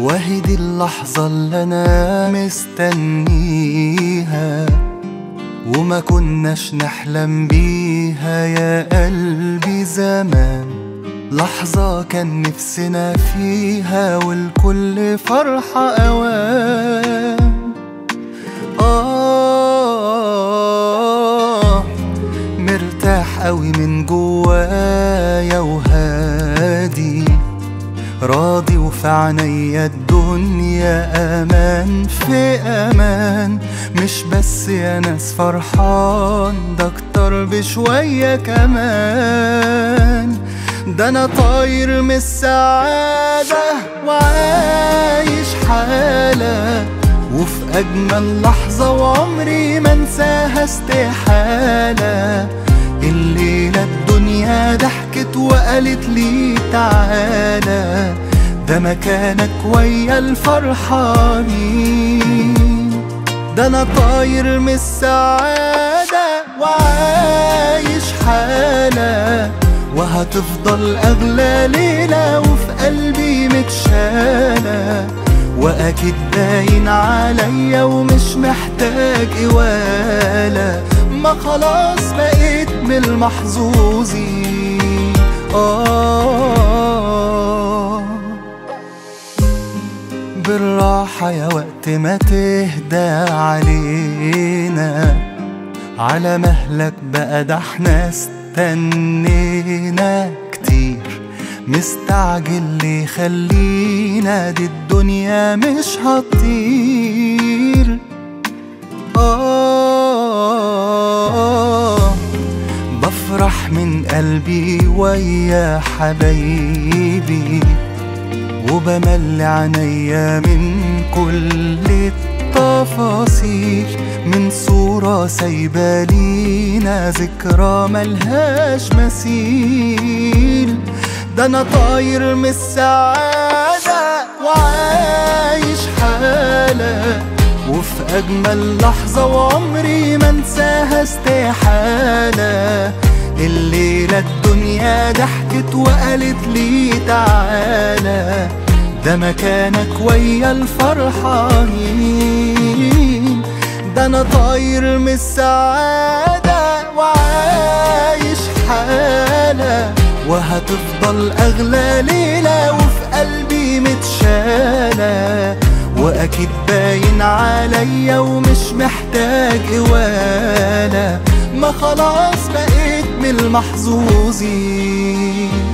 وهي دي اللحظة اللي أنا مستنيها وما كناش نحلم بيها يا قلبي زمان لحظة كان نفسنا فيها والكل فرحة أوان آه مرتاح قوي من جوايا وهادي راضي وفي عينيا الدنيا امان في امان مش بس يا ناس فرحان ده اكتر بشوية كمان ده انا طاير من السعادة وعايش حالة وفي اجمل لحظة وعمري ما انساها استحالة الليلة الدنيا ضحكت وقالت لي تعالى ده مكانك ويا الفرحانين ده انا طاير من السعادة وعايش حالة وهتفضل اغلى ليلة وفي قلبي متشالة واكيد باين عليا ومش محتاج قوالة ما خلاص بقيت من المحظوظين آه بالراحة يا وقت ما تهدى علينا على مهلك بقى ده احنا استنينا كتير مستعجل ليه خلينا دي الدنيا مش هتطير آه بفرح من قلبي ويا حبايبي وبمل عينيا من كل التفاصيل من صورة سايبة لينا ذكرى ملهاش مثيل ده انا طاير من السعادة وعايش حالة وفي أجمل لحظة وعمري ما انساها استحالة الليلة الدنيا ضحكت وقالت لي تعالى ده مكانك ويا الفرحانين ده انا طاير من السعادة وعايش حالة وهتفضل أغلى ليلة وفي قلبي متشالة وأكيد باين عليا ومش محتاج قوالة ما خلاص بقيت من المحظوظين